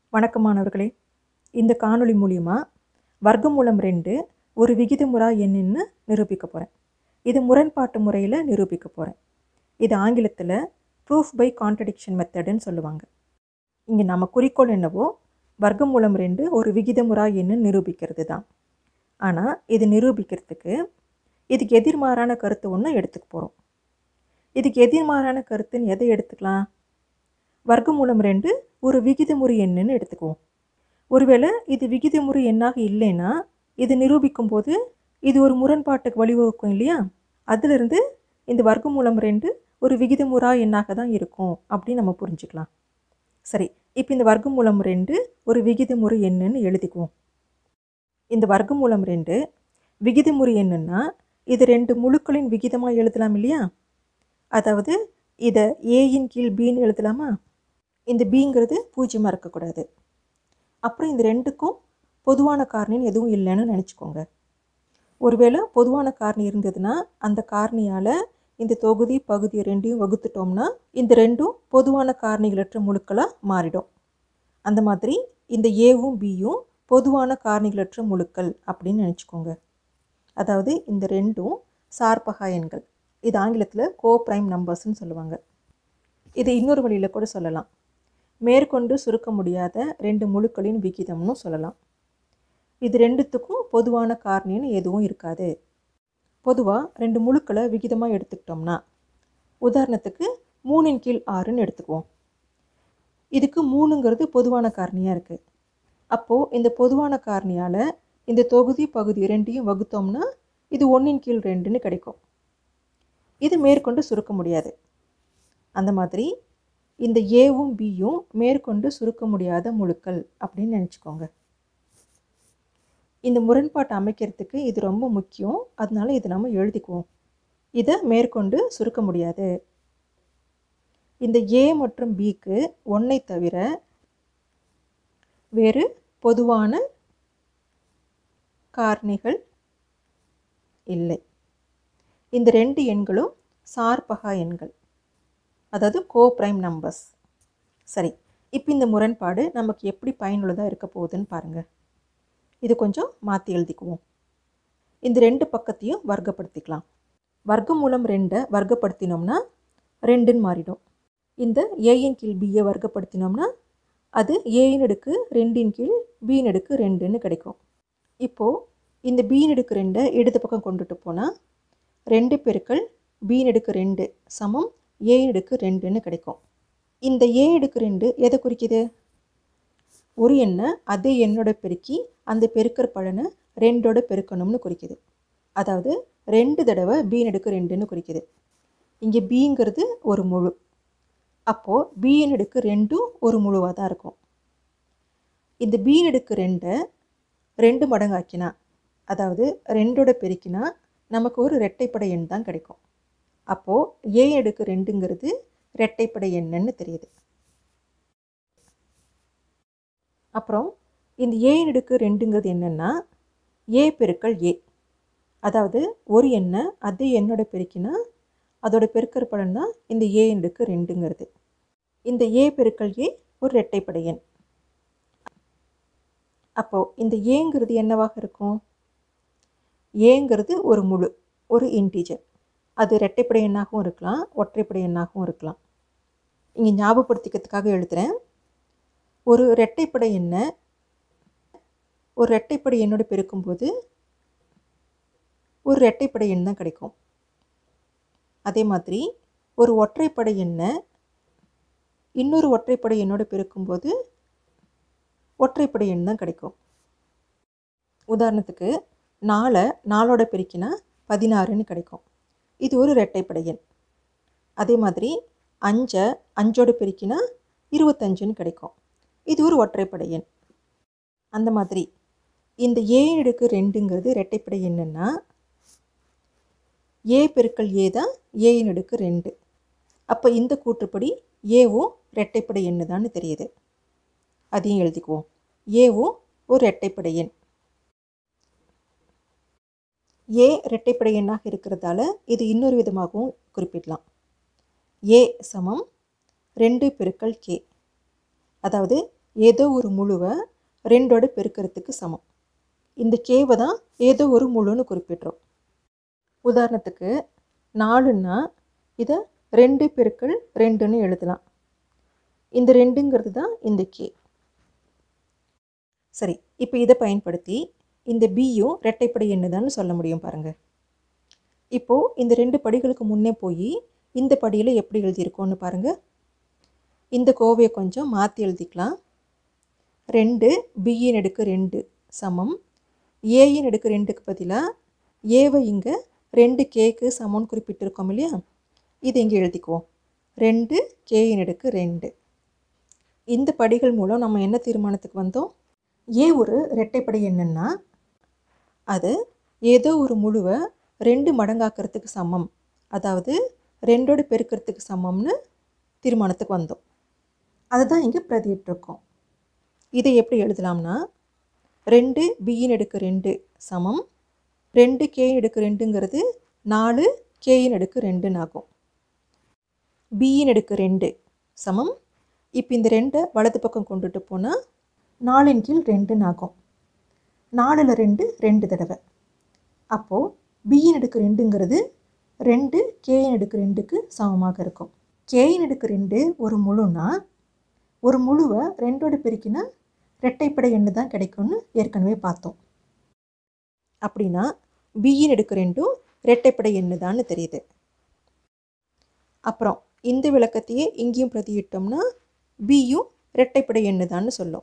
வணக்கம் மாணவர்களே இந்த காணொளி மூலிமா வர்க்கமூலம் ரெண்டு ஒரு விகிதமுறா எண்ணுன்னு நிரூபிக்க போகிறேன் இது முரண்பாட்டு முறையில் நிரூபிக்க போகிறேன் இது ஆங்கிலத்தில் ப்ரூஃப் பை கான்ட்ரடிக்ஷன் மெத்தடுன்னு சொல்லுவாங்க இங்கே நம்ம குறிக்கோள் என்னவோ வர்க்கமூலம் ரெண்டு ஒரு விகிதமுறா எண்ணு நிரூபிக்கிறது தான் ஆனால் இது நிரூபிக்கிறதுக்கு இதுக்கு எதிர்மாறான கருத்து ஒன்று எடுத்துக்க போகிறோம் இதுக்கு எதிர்மாறான கருத்துன்னு எதை எடுத்துக்கலாம் வர்க்கமூலம் ரெண்டு ஒரு விகிதமுறு எண்ணுன்னு எடுத்துக்குவோம் ஒருவேளை இது விகிதமுறு எண்ணாக இல்லைன்னா இது நிரூபிக்கும் போது இது ஒரு முரண்பாட்டுக்கு வழிவகுக்கும் இல்லையா அதிலிருந்து இந்த வர்க்கமூலம் ரெண்டு ஒரு விகிதமுறா எண்ணாக தான் இருக்கும் அப்படின்னு நம்ம புரிஞ்சுக்கலாம் சரி இப்போ இந்த வர்க்கமூலம் ரெண்டு ஒரு விகிதமுறு எண்ணுன்னு எழுதிக்குவோம் இந்த வர்க்கமூலம் ரெண்டு விகிதமுறு எண்ணுன்னா இது ரெண்டு முழுக்களின் விகிதமாக எழுதலாம் இல்லையா அதாவது இதை ஏயின் கீழ் பின்னு எழுதலாமா இந்த பிங்கிறது பூஜ்ஜியமாக இருக்கக்கூடாது அப்புறம் இந்த ரெண்டுக்கும் பொதுவான காரணின்னு எதுவும் இல்லைன்னு நினச்சிக்கோங்க ஒருவேளை பொதுவான காரணி இருந்ததுன்னா அந்த காரணியால் இந்த தொகுதி பகுதி ரெண்டையும் வகுத்துட்டோம்னா இந்த ரெண்டும் பொதுவான காரணிகளற்ற முழுக்களாக மாறிடும் அந்த மாதிரி இந்த ஏவும் பியும் பொதுவான காரணிகளற்ற முழுக்கள் அப்படின்னு நினச்சிக்கோங்க அதாவது இந்த ரெண்டும் சார்பகா எண்கள் இது ஆங்கிலத்தில் கோ ப்ரைம் நம்பர்ஸ்னு சொல்லுவாங்க இது இன்னொரு வழியில் கூட சொல்லலாம் மேற்கொண்டு சுருக்க முடியாத ரெண்டு முழுக்களின் விகிதம்னு சொல்லலாம் இது ரெண்டுத்துக்கும் பொதுவான காரணின்னு எதுவும் இருக்காது பொதுவாக ரெண்டு முழுக்களை விகிதமாக எடுத்துக்கிட்டோம்னா உதாரணத்துக்கு மூணின் கீழ் ஆறுன்னு எடுத்துக்குவோம் இதுக்கு மூணுங்கிறது பொதுவான காரணியாக இருக்குது அப்போது இந்த பொதுவான காரணியால் இந்த தொகுதி பகுதி ரெண்டையும் வகுத்தோம்னா இது ஒன்றின் கீழ் ரெண்டுன்னு கிடைக்கும் இது மேற்கொண்டு சுருக்க முடியாது அந்த மாதிரி இந்த ஏவும் பியும் மேற்கொண்டு சுருக்க முடியாத முழுக்கள் அப்படின்னு நினச்சிக்கோங்க இந்த முரண்பாட்டை அமைக்கிறதுக்கு இது ரொம்ப முக்கியம் அதனால இதை நம்ம எழுதிக்குவோம் இதை மேற்கொண்டு சுருக்க முடியாது இந்த ஏ மற்றும் பிக்கு ஒன்றை தவிர வேறு பொதுவான காரணிகள் இல்லை இந்த ரெண்டு எண்களும் சார்பகா எண்கள் அதாவது கோ ப்ரைம் நம்பர்ஸ் சரி இப்போ இந்த முரண்பாடு நமக்கு எப்படி பயனுள்ளதாக இருக்க போகுதுன்னு பாருங்கள் இது கொஞ்சம் மாற்றி எழுதிக்குவோம் இந்த ரெண்டு பக்கத்தையும் வர்க்கப்படுத்திக்கலாம் வர்க்கம் மூலம் ரெண்டை வர்க்கப்படுத்தினோம்னா ரெண்டுன்னு மாறிடும் இந்த ஏயின் கீழ் பியை வர்க்கப்படுத்தினோம்னா அது ஏயின் அடுக்கு ரெண்டின் கீழ் பியின் அடுக்கு ரெண்டுன்னு கிடைக்கும் இப்போது இந்த பியின் அடுக்கு ரெண்டை இடது பக்கம் கொண்டுட்டு போனால் ரெண்டு பெருக்கள் பியின் அடுக்கு ரெண்டு சமம் ஏ அடுக்கு ரெண்டுன்னு கிடைக்கும் இந்த ஏ அடுக்கு ரெண்டு எதை குறிக்குது ஒரு எண்ணை அதே எண்ணோட பெருக்கி அந்த பெருக்கிற பலனை ரெண்டோட பெருக்கணும்னு குறிக்குது அதாவது ரெண்டு தடவை பீன் அடுக்கு ரெண்டுன்னு குறிக்குது இங்கே பிங்கிறது ஒரு முழு அப்போது பீன் அடுக்கு ரெண்டும் ஒரு முழுவாக தான் இருக்கும் இந்த பீன் அடுக்கு ரெண்டை ரெண்டு மடங்காக்கினா அதாவது ரெண்டோட பெருக்கினா நமக்கு ஒரு ரெட்டைப்படை எண் தான் கிடைக்கும் அப்போது ஏ அடுக்கு ரெண்டுங்கிறது ரெட்டைப்படை எண்ணுன்னு தெரியுது அப்புறம் இந்த ஏ அடுக்கு ரெண்டுங்கிறது என்னென்னா ஏ பெருக்கல் ஏ அதாவது ஒரு எண்ணை அதே எண்ணோட பெருக்கினா அதோட பெருக்கிற பலன் தான் இந்த ஏ அடுக்கு ரெண்டுங்கிறது இந்த ஏ பெருக்கல் ஏ ஒரு ரெட்டைப்படை எண் அப்போது இந்த ஏங்கிறது என்னவாக இருக்கும் ஏங்கிறது ஒரு முழு ஒரு இன்டீஜர் அது இரட்டைப்படை எண்ணாகவும் இருக்கலாம் ஒற்றைப்படை எண்ணாகவும் இருக்கலாம் இங்கே ஞாபகப்படுத்திக்கிறதுக்காக எழுதுகிறேன் ஒரு இரட்டைப்படை எண்ணை ஒரு இரட்டைப்படை எண்ணோடு பெருக்கும்போது ஒரு இரட்டைப்படை எண் தான் கிடைக்கும் அதே மாதிரி ஒரு ஒற்றைப்படை எண்ணை இன்னொரு ஒற்றைப்படை எண்ணோடு பெருக்கும்போது ஒற்றைப்படை எண் தான் கிடைக்கும் உதாரணத்துக்கு நாலை நாலோட பெருக்கினா பதினாறுன்னு கிடைக்கும் இது ஒரு இரட்டைப்படை எண் அதே மாதிரி அஞ்சை அஞ்சோடு பெருக்கினா இருபத்தஞ்சுன்னு கிடைக்கும் இது ஒரு ஒற்றைப்படை எண் அந்த மாதிரி இந்த ஏ அடுக்கு ரெண்டுங்கிறது இரட்டைப்படை எண்ணுன்னா ஏ பெருக்கல் ஏ தான் ஏயின் அடுக்கு ரெண்டு அப்போ இந்த கூற்றுப்படி ஏவும் இரட்டைப்படை எண்ணு தான்னு தெரியுது அதையும் எழுதிக்குவோம் ஏவும் ஒரு இரட்டைப்படை எண் ஏ இரட்டைப்படை எண்ணாக இருக்கிறதால இது இன்னொரு விதமாகவும் குறிப்பிடலாம் ஏ சமம் ரெண்டு பெருக்கல் கே அதாவது ஏதோ ஒரு முழுவை ரெண்டோட பெருக்கிறதுக்கு சமம் இந்த கேவை தான் ஏதோ ஒரு முழுன்னு குறிப்பிடுறோம் உதாரணத்துக்கு நாலுன்னா இதை ரெண்டு பெருக்கள் ரெண்டுன்னு எழுதலாம் இந்த ரெண்டுங்கிறது தான் இந்த கே சரி இப்போ இதை பயன்படுத்தி இந்த பியும் ரெட்டைப்படை எண்ணுதான்னு சொல்ல முடியும் பாருங்கள் இப்போது இந்த ரெண்டு படிகளுக்கு முன்னே போய் இந்த படியில் எப்படி எழுதியிருக்கோன்னு பாருங்கள் இந்த கோவையை கொஞ்சம் மாற்றி எழுதிக்கலாம் ரெண்டு பியின் எடுக்கு ரெண்டு சமம் ஏயின் எடுக்கு ரெண்டுக்கு பதிலாக ஏவை இங்கே ரெண்டு கேக்கு சமம்னு குறிப்பிட்டிருக்கோம் இல்லையா இது இங்கே எழுதிக்குவோம் ரெண்டு கேயின் எடுக்கு ரெண்டு இந்த படிகள் மூலம் நம்ம என்ன தீர்மானத்துக்கு வந்தோம் ஏ ஒரு இரட்டைப்படை எண்ணுன்னா அது ஏதோ ஒரு முழுவை ரெண்டு மடங்காக்கிறதுக்கு சமம் அதாவது ரெண்டோடு பெருக்கிறதுக்கு சமம்னு தீர்மானத்துக்கு வந்தோம் அதை தான் இங்கே பிரதியிட்டிருக்கோம் இதை எப்படி எழுதலாம்னா ரெண்டு பியின் எடுக்க ரெண்டு சமம் ரெண்டு கேயின் எடுக்க ரெண்டுங்கிறது நாலு கேயின் எடுக்க ரெண்டுன்னு ஆகும் பியின் எடுக்க ரெண்டு சமம் இப்போ இந்த ரெண்டை வலது பக்கம் கொண்டுட்டு போனால் நாலின் கீழ் ரெண்டுன்னு ஆகும் நாலில் ரெண்டு ரெண்டு தடவை அப்போது பியின் எடுக்க ரெண்டுங்கிறது ரெண்டு கேயின் எடுக்க ரெண்டுக்கு சமமாக இருக்கும் கேயின் எடுக்க ரெண்டு ஒரு முழுனா ஒரு முழுவை ரெண்டோடு பெருக்கினா ரெட்டைப்படை எண்ணு தான் கிடைக்கும்னு ஏற்கனவே பார்த்தோம் அப்படின்னா பியின் எடுக்க ரெண்டும் ரெட்டைப்படை எண்ணு தான்னு தெரியுது அப்புறம் இந்த விளக்கத்தையே இங்கேயும் பிரதியிட்டோம்னா பியும் ரெட்டைப்படை எண்ணு தான்னு சொல்லும்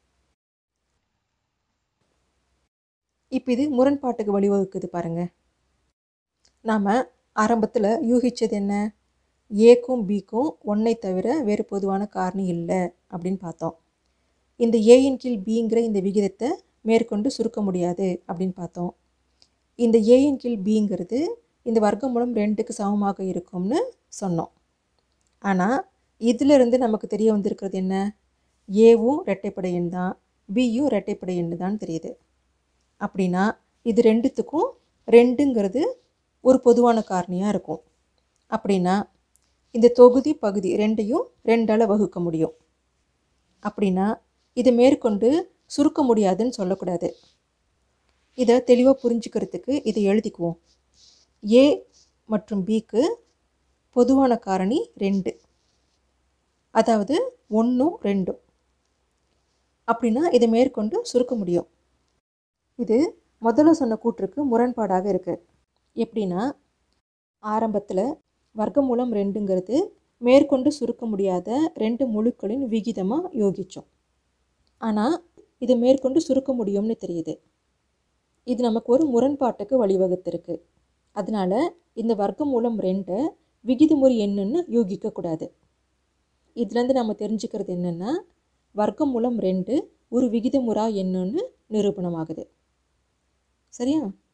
இப்போ இது முரண்பாட்டுக்கு வழிவகுக்குது பாருங்க நாம் ஆரம்பத்தில் யூகிச்சது என்ன ஏக்கும் பிக்கும் ஒன்றை தவிர வேறு பொதுவான காரணி இல்லை அப்படின்னு பார்த்தோம் இந்த ஏயின் கீழ் பிங்கிற இந்த விகிதத்தை மேற்கொண்டு சுருக்க முடியாது அப்படின்னு பார்த்தோம் இந்த ஏயின் கீழ் பிங்கிறது இந்த வர்க்கம் மூலம் ரெண்டுக்கு சமமாக இருக்கும்னு சொன்னோம் ஆனால் இதிலிருந்து நமக்கு தெரிய வந்திருக்கிறது என்ன ஏவும் ரெட்டைப்படை எண் தான் பியும் ரெட்டைப்படை எண் தான் தெரியுது அப்படின்னா இது ரெண்டுத்துக்கும் ரெண்டுங்கிறது ஒரு பொதுவான காரணியாக இருக்கும் அப்படின்னா இந்த தொகுதி பகுதி ரெண்டையும் ரெண்டால் வகுக்க முடியும் அப்படின்னா இதை மேற்கொண்டு சுருக்க முடியாதுன்னு சொல்லக்கூடாது இதை தெளிவாக புரிஞ்சுக்கிறதுக்கு இதை எழுதிக்குவோம் ஏ மற்றும் பிக்கு பொதுவான காரணி ரெண்டு அதாவது ஒன்றும் ரெண்டும் அப்படின்னா இதை மேற்கொண்டு சுருக்க முடியும் இது முதல்ல சொன்ன கூற்றுக்கு முரண்பாடாக இருக்குது எப்படின்னா ஆரம்பத்தில் வர்க்கமூலம் ரெண்டுங்கிறது மேற்கொண்டு சுருக்க முடியாத ரெண்டு முழுக்களின் விகிதமாக யோகித்தோம் ஆனால் இதை மேற்கொண்டு சுருக்க முடியும்னு தெரியுது இது நமக்கு ஒரு முரண்பாட்டுக்கு வழிவகுத்திருக்கு அதனால் இந்த வர்க்கமூலம் ரெண்டை விகிதமுறை என்னன்னு யோகிக்கக்கூடாது இதுலேருந்து நம்ம தெரிஞ்சுக்கிறது என்னென்னா வர்க்கமூலம் ரெண்டு ஒரு விகிதமுறா என்னன்னு நிரூபணமாகுது சரியா